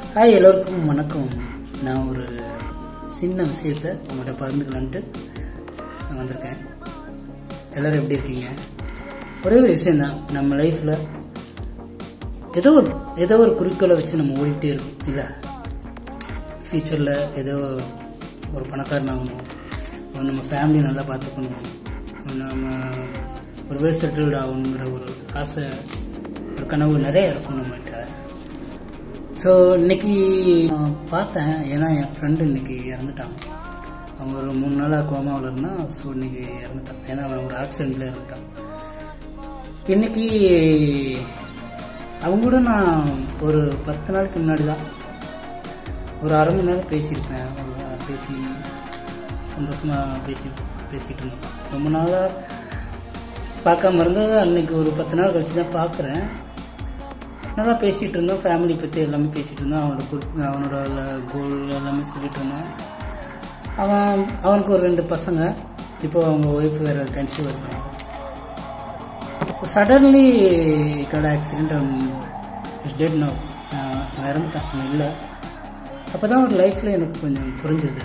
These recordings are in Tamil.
ஹாய் எல்லோருக்கும் வணக்கம் நான் ஒரு சின்ன விஷயத்தை உங்கள்கிட்ட பகிர்ந்துக்கலான்ட்டு வந்திருக்கேன் எல்லோரும் எப்படி இருக்கீங்க ஒரே ஒரு விஷயந்தான் நம்ம லைஃப்பில் ஏதோ ஒரு ஏதோ ஒரு குறிக்கோளை வச்சு நம்ம ஓடிட்டே இருக்கோம் இல்லை ஃப்யூச்சரில் ஏதோ ஒரு பணக்காரன் ஆகணும் ஒரு நம்ம ஃபேமிலி நல்லா பார்த்துக்கணும் ஒரு நம்ம ஒரு வெல் செட்டில்டு ஆகணுங்கிற ஒரு ஆசை ஒரு கனவு நிறைய இருக்கும் நம்மகிட்ட ஸோ இன்னைக்கு நான் பார்த்தேன் ஏன்னா என் ஃப்ரெண்டு இன்னைக்கு இறந்துட்டான் அவன் ஒரு மூணு நாளாக கோமாவில் இருந்தான் ஸோ இன்னைக்கு இறந்துட்டான் ஏன்னா அவன் ஒரு ஆக்சிடென்ட்ல இறந்துட்டான் இன்னைக்கு அவங்க கூட நான் ஒரு பத்து நாளுக்கு முன்னாடி தான் ஒரு அரை மணி நேரம் பேசியிருப்பேன் அவ்வளவுதான். பேசி சந்தோஷமாக பேசி பேசிகிட்டு இருந்தோம் ரொம்ப நாளாக பார்க்காம இருந்தது அன்னைக்கு ஒரு பத்து நாள் கழிச்சு தான் பார்க்குறேன் நல்லா பேசிகிட்டு இருந்தோம் ஃபேமிலி பற்றி எல்லாமே பேசிகிட்டு இருந்தோம் அவனோட குறி- அவனோட கோல் எல்லாமே சொல்லிட்டு இருந்தோம் அவன் அவனுக்கு ஒரு ரெண்டு பசங்க இப்போ அவங்க ஒய்ஃப் வேறு கன்சீவ் இருக்காங்க ஸோ சடன்லி கடை ஆக்சிடென்ட் இஸ் டெட் நோ நான் இறந்துட்டான் அவன் இல்லை அப்போ தான் ஒரு லைஃப்பில் எனக்கு கொஞ்சம் புரிஞ்சுது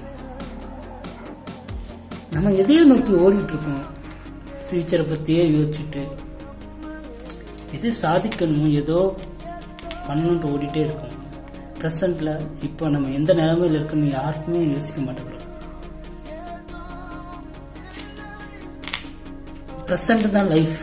நம்ம எதையும் நோக்கி ஓடிட்டு இருக்கோம் ஃப்யூச்சரை பற்றியே யோசிச்சுட்டு எது சாதிக்கணுமோ ஏதோ பண்ணணுன்ட்டு ஓடிட்டே இருக்கோம் ப்ரெசண்ட்டில் இப்போ நம்ம எந்த நிலைமையில் இருக்குன்னு யாருக்குமே யோசிக்க மாட்டேங்கிறோம் ப்ரெசண்ட் தான் லைஃப்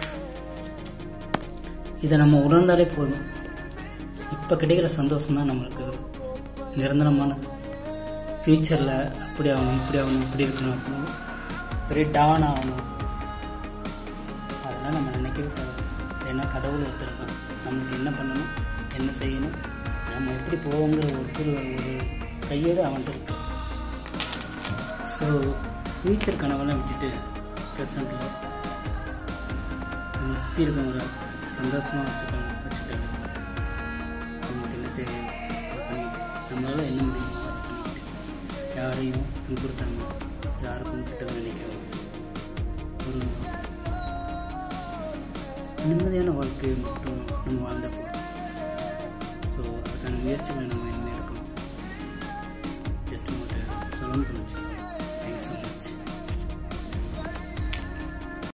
இதை நம்ம உணர்ந்தாலே போதும் இப்போ கிடைக்கிற சந்தோஷம் தான் நம்மளுக்கு நிரந்தரமானது ஃப்யூச்சரில் அப்படி ஆகணும் இப்படி ஆகணும் இப்படி இருக்கணும் அப்படின்னு பெரிய டான் ஆகணும் அதெல்லாம் நம்ம நினைக்கவே தேவை ஏன்னா கடவுள் ஒருத்தருக்கும் நம்மளுக்கு என்ன பண்ணணும் என்ன செய்யணும் நம்ம எப்படி போவோங்கிற ஒரு ஒரு கையோடு அவன்கிட்ட இருக்கு ஸோ ஃப்யூச்சர் கனவெல்லாம் விட்டுட்டு ப்ரெசண்ட்டில் நம்ம சுற்றி இருக்கவங்க சந்தோஷமாக வச்சுக்கணும் வச்சுட்டாங்க நமக்கு என்ன தேவையோ அதை பண்ணிட்டு நம்மளால என்ன முடியுமோ அதை பண்ணிட்டு யாரையும் துன்புறுத்தாம யாருக்கும் கிட்ட நினைக்காம ஒரு நிம்மதியான வாழ்க்கையை மட்டும் நம்ம வாழ்ந்த போதும் ஸோ அதுக்கான முயற்சிகளை நம்ம